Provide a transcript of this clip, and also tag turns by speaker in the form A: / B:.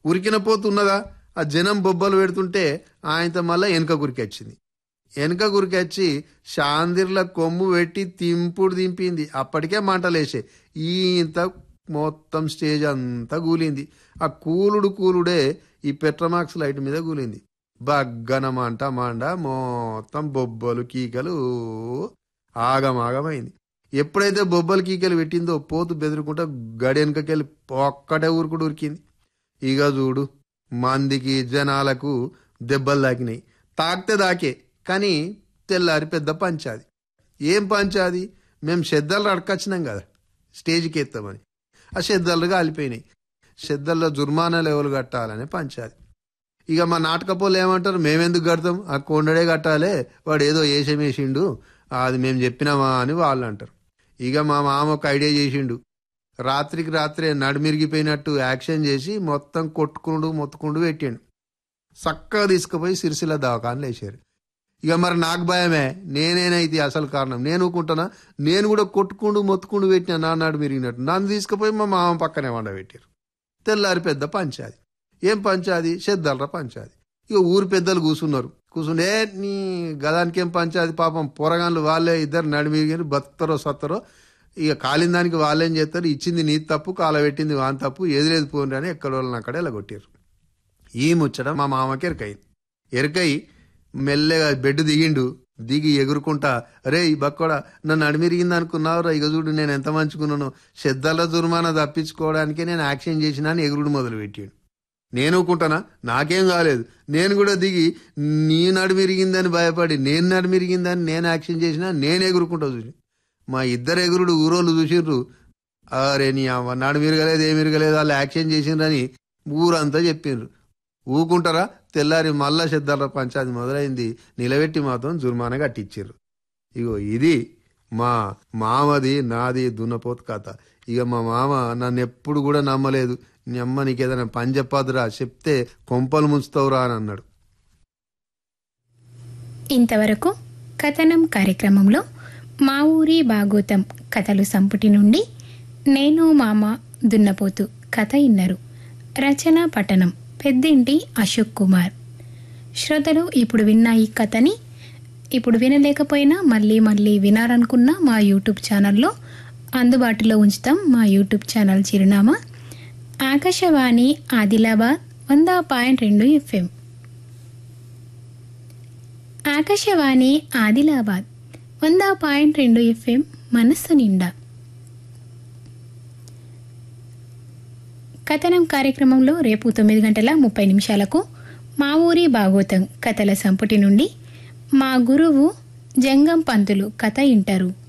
A: ఉరికిన పోతున్నదా ఆ జనం బొబ్బలు పెడుతుంటే ఆయనతో మళ్ళా వెనక గురికొచ్చింది వెనక గురికొచ్చి షాందిర్ల కొమ్ము పెట్టి తింపుడు దింపింది అప్పటికే మంటలేసే ఇంత మొత్తం స్టేజ్ అంతా కూలింది ఆ కూలుడు కూలుడే ఈ పెట్రమాక్స్ లైట్ మీద కూలింది బగ్గన మంట మండ మొత్తం బొబ్బలు కీకలు ఆగమాగమైంది ఎప్పుడైతే బొబ్బలు కీకలు పెట్టిందో పోతు బెదురుకుంటా గడెనకకెళ్ళి ఒక్కటే ఊరుకుడు ఉరికింది ఇక చూడు మందికి జనాలకు దెబ్బలు తాకినాయి తాకితే దాకే కానీ తెల్లారి పెద్ద పంచాది ఏం పంచాది మేము శ్రద్ధలు అడకొచ్చినాం కదా స్టేజ్కి ఎత్తామని ఆ శ్రద్ధలు కాలిపోయినాయి శ్రద్ధల్లో జుర్మానా లెవెల్ కట్టాలని పంచాది ఇక మా నాటకపోలు ఏమంటారు మేమెందుకు కడతాం ఆ కొండడే కట్టాలే వాడు ఏదో వేషం వేసిండు అది మేము చెప్పినామా అని వాళ్ళు అంటారు ఇక మా మామ ఒక ఐడియా చేసిండు రాత్రికి రాత్రే నడిమిరిగిపోయినట్టు యాక్షన్ చేసి మొత్తం కొట్టుకుండు మొత్తుకుండు పెట్టిండు చక్కగా తీసుకుపోయి సిరిసిల్ల దవాఖానలు వేసారు ఇక మరి నాకు భయమే నేనేనైతే అసలు కారణం నేను ఊకుంటున్నా నేను కూడా కొట్టుకుండు మొత్తుకుండు పెట్టిన నా నాడు మిరిగినట్టు నన్ను తీసుకుపోయి మా మామ పక్కనే వండబెట్టారు తెల్లారి పెద్ద పంచాది ఏం పంచాది చెద్దలరా పంచాది ఇక ఊరు పెద్దలు కూర్చున్నారు కూర్చుండే నీ గదానికి ఏం పంచాది పాపం పొరగాన్లు వాళ్ళే ఇద్దరు నడిమిరిగారు బతుకుతారో సత్తరో ఇక కాలిన దానికి వాళ్ళేం చేస్తారు ఇచ్చింది నీ తప్పు కాలబెట్టింది వాని తప్పు ఎదురేది పోండి అని ఎక్కడ వాళ్ళని అక్కడ ఇలా కొట్టారు ఈ ముచ్చట మా మామకి ఎరకయింది ఎరకై మెల్లగా బెడ్ దిగిండు దిగి ఎగురుకుంటా రే ఈ బక్కోడా నన్ను అడిమిరిగింది అనుకున్నావురా ఇక చూడు నేను ఎంత మంచుకున్నాను శ్రద్ధల జుర్మానా తప్పించుకోవడానికే నేను యాక్షన్ చేసినా అని ఎగురుడు మొదలు పెట్టాడు నేను ఊకుంటానా నాకేం కాలేదు నేను కూడా దిగి నీ నడిమిరిగిందని భయపడి నేను నడిమిరిగిందని నేను యాక్షన్ చేసినా నేను ఎగురుకుంటా చూసి మా ఇద్దరు ఎగురుడు ఊరోళ్ళు చూసిండ్రు అరే నీ అవ్వ నాడు మిరగలేదు ఏమి మిరగలేదు వాళ్ళు యాక్షన్ చేసిండ్రని ఊరంతా చెప్పిండ్రు ఊకుంటారా తెల్లారి మళ్ళా శబ్దాల పంచాయతీ మొదలైంది నిలబెట్టి మాత్రం జుర్మానా కట్టించారు ఇగో ఇది మా మామది నాది దున్నపోతు కథ ఇక మా మామ నన్ను ఎప్పుడు కూడా నమ్మలేదు నీ అమ్మ నీకు ఏదైనా పని చెప్పదురా చెప్తే కొంపలు ముంచుతావురా అని అన్నాడు
B: ఇంతవరకు కథనం కార్యక్రమంలో మా ఊరి బాగోతం కథలు సంపుటి నుండి నేను మామ దున్నపోతు కథ ఇన్నరు రచన పఠనం పెద్దింటి అశోక్ కుమార్ శ్రోతలు ఇప్పుడు విన్న ఈ కథని ఇప్పుడు వినలేకపోయినా మళ్ళీ మళ్ళీ వినాలనుకున్న మా యూట్యూబ్ ఛానల్లో అందుబాటులో ఉంచుతాం మా యూట్యూబ్ ఛానల్ చిరునామా ఆకాశవాణి ఆదిలాబాద్ వంద పాయింట్ రెండు ఎఫ్ఎం ఆకాశవాణి ఆదిలాబాద్ వంద పాయింట్ రెండు ఎఫ్ఎం మనస్సు నిండా కథనం కార్యక్రమంలో రేపు తొమ్మిది గంటల ముప్పై నిమిషాలకు మా ఊరి భాగోతం కథల సంపుటి నుండి మా గురువు జంగం పంతులు కథ ఇంటారు